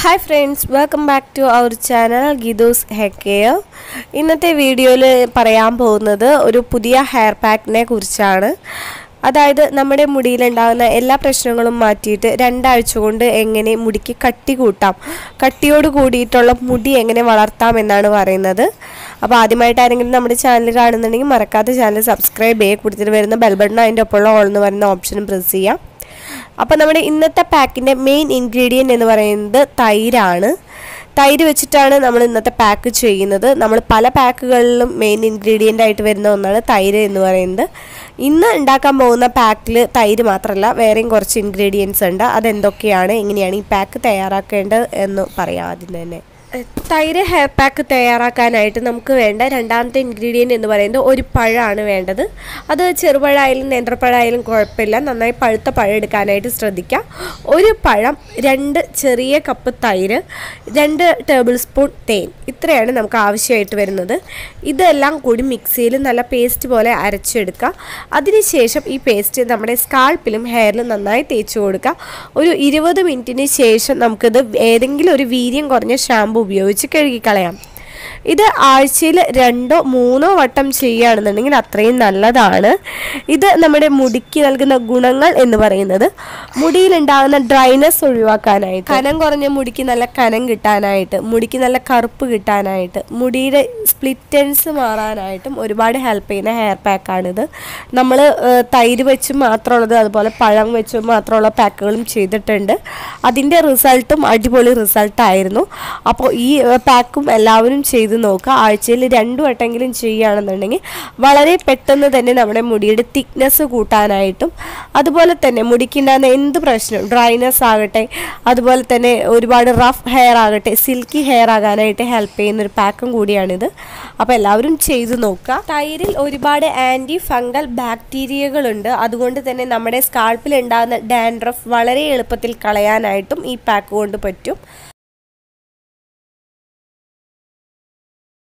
hi friends welcome back to our channel ഗിദൂസ് hair care ഇന്നത്തെ വീഡിയോയിൽ പറയാൻ പോകുന്നത് ഒരു പുതിയ ഹെയർ പാക്കിനെ കുറിച്ചാണ് അതായത് നമ്മുടെ മുടിയിലുണ്ടാകുന്ന എല്ലാ പ്രശ്നങ്ങളും മാറ്റിയിട്ട് രണ്ടാഴ്ച കൊണ്ട് എങ്ങനെ മുടിക്ക് കട്ടി കൂട്ടാം കട്ടിയോട് കൂടിയിട്ടുള്ള മുടി എങ്ങനെ വളർത്താം എന്നാണ് പറയുന്നത് അപ്പോൾ ആദ്യമായിട്ട് ആരെങ്കിലും നമ്മുടെ ചാനൽ കാണുന്നുണ്ടെങ്കിൽ മറക്കാതെ ചാനൽ സബ്സ്ക്രൈബ് ചെയ്യുക കൂടുതൽ വരുന്ന ബെൽ ബട്ടൺ അതിൻ്റെ ഒപ്പമുള്ള ഓൾ എന്ന് പറയുന്ന ഓപ്ഷനും പ്രസ് ചെയ്യാം അപ്പോൾ നമ്മുടെ ഇന്നത്തെ പാക്കിൻ്റെ മെയിൻ ഇൻഗ്രീഡിയൻ്റ് എന്ന് പറയുന്നത് തൈരാണ് തൈര് വെച്ചിട്ടാണ് നമ്മൾ ഇന്നത്തെ പാക്ക് ചെയ്യുന്നത് നമ്മൾ പല പാക്കുകളിലും മെയിൻ ഇൻഗ്രീഡിയൻ്റ് ആയിട്ട് വരുന്ന ഒന്നാണ് തൈര് എന്ന് പറയുന്നത് ഇന്ന് ഉണ്ടാക്കാൻ പോകുന്ന പാക്കിൽ തൈര് മാത്രമല്ല വേറെയും കുറച്ച് ഇൻഗ്രീഡിയൻസ് ഉണ്ട് അതെന്തൊക്കെയാണ് എങ്ങനെയാണ് ഈ പാക്ക് തയ്യാറാക്കേണ്ടത് എന്ന് പറയാം ആദ്യം തന്നെ തൈര് ഹെയർ പാക്ക് തയ്യാറാക്കാനായിട്ട് നമുക്ക് വേണ്ട രണ്ടാമത്തെ ഇൻഗ്രീഡിയൻ്റ് എന്ന് പറയുന്നത് ഒരു പഴമാണ് വേണ്ടത് അത് ചെറുപഴമായാലും നേന്ത്രപ്പഴമായാലും കുഴപ്പമില്ല നന്നായി പഴുത്ത പഴം എടുക്കാനായിട്ട് ശ്രദ്ധിക്കുക ഒരു പഴം രണ്ട് ചെറിയ കപ്പ് തൈര് രണ്ട് ടേബിൾ സ്പൂൺ തേൻ ഇത്രയാണ് നമുക്ക് ആവശ്യമായിട്ട് വരുന്നത് ഇതെല്ലാം കൂടി മിക്സിയിൽ നല്ല പേസ്റ്റ് പോലെ അരച്ചെടുക്കുക അതിനുശേഷം ഈ പേസ്റ്റ് നമ്മുടെ സ്കാൾപ്പിലും ഹെയറിലും നന്നായി തേച്ച് കൊടുക്കുക ഒരു ഇരുപത് മിനിറ്റിന് ശേഷം നമുക്കിത് ഏതെങ്കിലും ഒരു വീര്യം കുറഞ്ഞ ഷാമ്പു ഉപയോഗിച്ച് കഴുകിക്കളയാം ഇത് ആഴ്ചയിൽ രണ്ടോ മൂന്നോ വട്ടം ചെയ്യുകയാണെന്നുണ്ടെങ്കിൽ അത്രയും നല്ലതാണ് ഇത് നമ്മുടെ മുടിക്ക് നൽകുന്ന ഗുണങ്ങൾ എന്ന് പറയുന്നത് മുടിയിലുണ്ടാകുന്ന ഡ്രൈനെസ് ഒഴിവാക്കാനായിട്ട് കനം കുറഞ്ഞ മുടിക്ക് നല്ല കനം കിട്ടാനായിട്ട് മുടിക്ക് നല്ല കറുപ്പ് കിട്ടാനായിട്ട് മുടിയുടെ സ്പ്ലിറ്റൻസ് മാറാനായിട്ടും ഒരുപാട് ഹെൽപ്പ് ചെയ്യുന്ന ഹെയർ പാക്കാണിത് നമ്മൾ തൈര് വെച്ച് മാത്രമുള്ളത് അതുപോലെ പഴം വെച്ച് മാത്രമുള്ള പാക്കുകളും ചെയ്തിട്ടുണ്ട് അതിൻ്റെ റിസൾട്ടും അടിപൊളി റിസൾട്ടായിരുന്നു അപ്പോൾ ഈ പാക്കും എല്ലാവരും ചെയ്ത് നോക്കുക ആഴ്ചയിൽ രണ്ടു വട്ടമെങ്കിലും ചെയ്യുകയാണെന്നുണ്ടെങ്കിൽ വളരെ പെട്ടെന്ന് തന്നെ നമ്മുടെ മുടിയുടെ തിക്നെസ് കൂട്ടാനായിട്ടും അതുപോലെ തന്നെ മുടിക്കുണ്ടാകുന്ന എന്ത് പ്രശ്നം ഡ്രൈനെസ് ആകട്ടെ അതുപോലെ തന്നെ ഒരുപാട് റഫ് ഹെയർ ആകട്ടെ സിൽക്കി ഹെയർ ആകാനായിട്ട് ഹെൽപ്പ് ചെയ്യുന്ന ഒരു പാക്കും കൂടിയാണിത് അപ്പോൾ എല്ലാവരും ചെയ്തു നോക്കുക തൈരിൽ ഒരുപാട് ആൻറ്റി ഫംഗൽ ബാക്ടീരിയകളുണ്ട് അതുകൊണ്ട് തന്നെ നമ്മുടെ സ്കാൾപ്പിൽ ഉണ്ടാകുന്ന ഡാൻഡ്രഫ് വളരെ എളുപ്പത്തിൽ കളയാനായിട്ടും ഈ പാക്ക് കൊണ്ട് പറ്റും